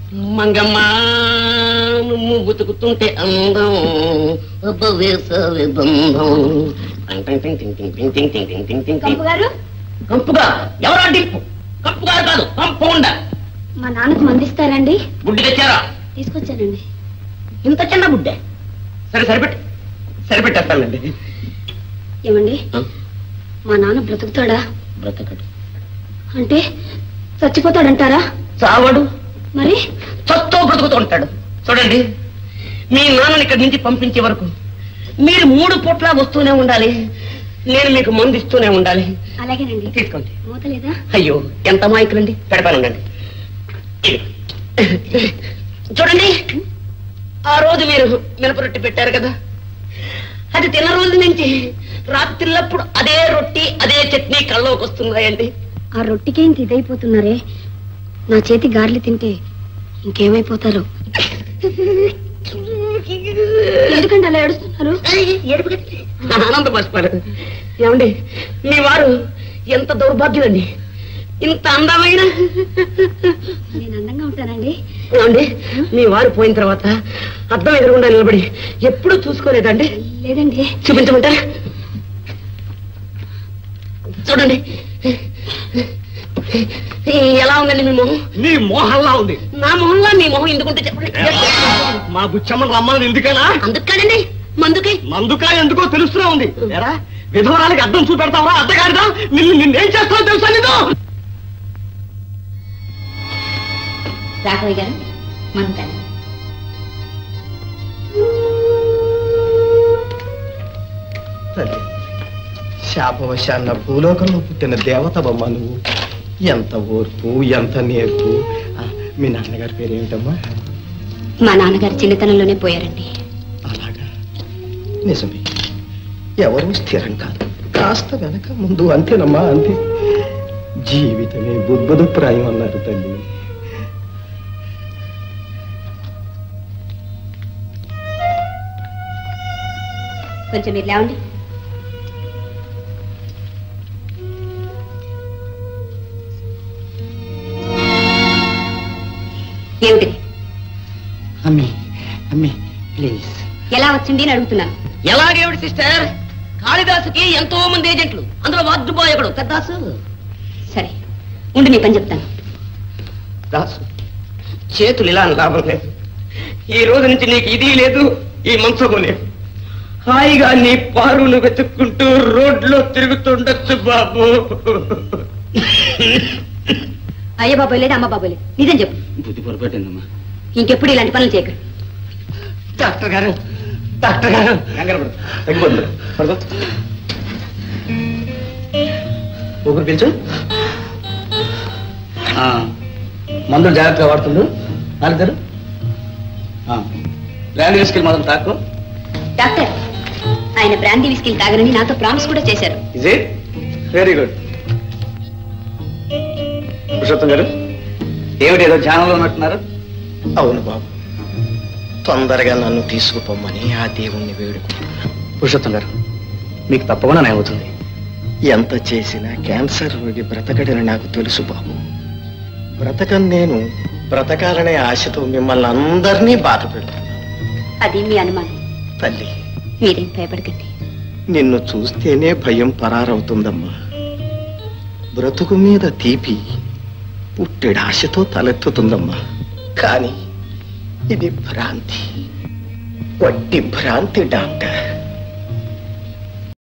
మంగమ్మ నువ్వు బతుకుతుంటే అందం అబ్బ వేసవి బంధం టింగ్ టింగ్ టింగ్ టింగ్ టింగ్ టింగ్ టింగ్ టింగ్ టింగ్ టింగ్ టింగ్. గారు కంపుగా ఎవరా డిప్పు కంపుగారు కాదు కంపౌండ మా నాన్నకు మందిస్తారండి బుడ్డి తెచ్చారా తీసుకొచ్చానండి ఇంత చిన్న బుడ్డే సరే సరిపెట్టి సరిపెట్టేస్తానండి ఏమండి మా నాన్న బ్రతుకుతాడా బ్రతకడు అంటే చచ్చిపోతాడంటారా చావడు మరి చత్తో బ్రతుకుతూ ఉంటాడు చూడండి మీ నాన్నని ఇక్కడి నుంచి పంపించే వరకు మీరు మూడు పూట్ల వస్తూనే ఉండాలి నేను మీకు మందు ఇస్తూనే ఉండాలి అలాగేనండి తీసుకోండి మూతలేదా అయ్యో ఎంత మాయకులండి పెడతానుండండి చూడండి ఆ రోజు మీరు మినపరొట్టి పెట్టారు కదా అది తిన్న రోజు నుంచి రాత్రిల్లప్పుడు అదే రొట్టి అదే చట్నీ కళ్ళలోకి వస్తున్నాయండి ఆ రొట్టికే ఇంత ఇదైపోతున్నారే నా చేతి గారెలు తింటే ఇంకేమైపోతారు ఎందుకంటే అలా ఏడుస్తున్నారు ఆనంద పసిపారు ఏమండి మీ వారు ఎంత దౌర్భాగ్యులండి ఇంత అందమైన నేను అందంగా ఉంటానండి ఏమండి మీ వారు పోయిన తర్వాత అద్దం ఎదురుగుండా నిలబడి ఎప్పుడూ చూసుకోలేదండి లేదండి చూపించమంటారా చూడండి ఎలా ఉందండి మీ మొహం నీ మోహల్లా ఉంది నా మొహంలో మీ మొహం ఎందుకుంటే చెప్పండి మా బుచ్చమ్మని రమ్మని ఎందుకనా అందుకనండి మందుకి మందుకా ఎందుకో తెలుస్తూనే ఉంది ఎరా విధవరాలకి అర్థం చూపెడతావా అర్థగారిదా నిన్ను నిన్నేం చేస్తావో తెలుసా నీకు రాఘవయ్య గారు మంతాను తల్లి శాపవశాన్న భూలోకంలో పుట్టిన దేవతవమ్మ నువ్వు ఎంత ఓర్పు ఎంత నేర్పు ఆ, మీ నాన్నగారి పేరు ఏమిటమ్మా మా నాన్నగారు చిన్నతనంలోనే పోయారండి అలాగా నిజమే ఎవరు స్థిరం కాదు కాస్త వెనక ముందు అంతేనమ్మా అంతే జీవితమే బుద్ధుడు ప్రాయం అన్నారు తల్లి కొంచెం మీరు లేవండి ఏమిటి అమ్మి అమ్మి ప్లీజ్ ఎలా వచ్చింది అని అడుగుతున్నాను ఎలాగేమిటి సిస్టర్ కాళిదాసుకి ఎంతో మంది ఏజెంట్లు అందులో వార్డు బాయ్ ఒకడు పెద్దాసు సరే ఉండి మీ పని చెప్తాను దాసు చేతులు ఇలా అని లాభం లేదు ఈ రోజు నుంచి నీకు ఇది లేదు ఈ మంచము లేదు హాయిగా నీ పారును వెతుక్కుంటూ రోడ్లో తిరుగుతుండొచ్చు బాబు అయ్య బాబాయ్ లేదు అమ్మ బాబాయ్ లేదు నిజం చెప్పు బుద్ధి పొరపాటిందమ్మా ఇంకెప్పుడు ఇలాంటి పనులు చేయకండి డాక్టర్ గారు డాక్టర్ గారు తగ్గిపోతుంది పడుకో ఊపిరి పీల్చు ఆ, మందులు జాగ్రత్తగా వాడుతుండు నాలుగు బ్రాండ్ తీసుకెళ్ళి మొదలు తాకు డాక్టర్ ఆయన బ్రాందీ విస్కీలు తాగనని నాతో ప్రామిస్ కూడా చేశారు is it very good Purushottam గారు ఏమిటి ఏదో ఛానల్లో ఉన్నట్టున్నారు అవును బాబు తొందరగా నన్ను తీసుకుపోమ్మని ఆ దేవుణ్ణి వేడుకుంటున్నాను పురుషోత్తం గారు మీకు తప్పకుండా నయం అవుతుంది ఎంత చేసినా క్యాన్సర్ రోగి బ్రతకడని నాకు తెలుసు బాబు బ్రతకం నేను బ్రతకాలనే ఆశతో మిమ్మల్ని అందరినీ బాధ పెడుతున్నాను అది మీ అనుమానం తల్లి మీరేం భయపడకండి నిన్ను చూస్తేనే భయం పరారవుతుందమ్మా బ్రతుకు మీద తీపి పుట్టెడు ఆశతో తలెత్తుతుందమ్మా కానీ ఇది భ్రాంతి వట్టి భ్రాంతి డాక్టర్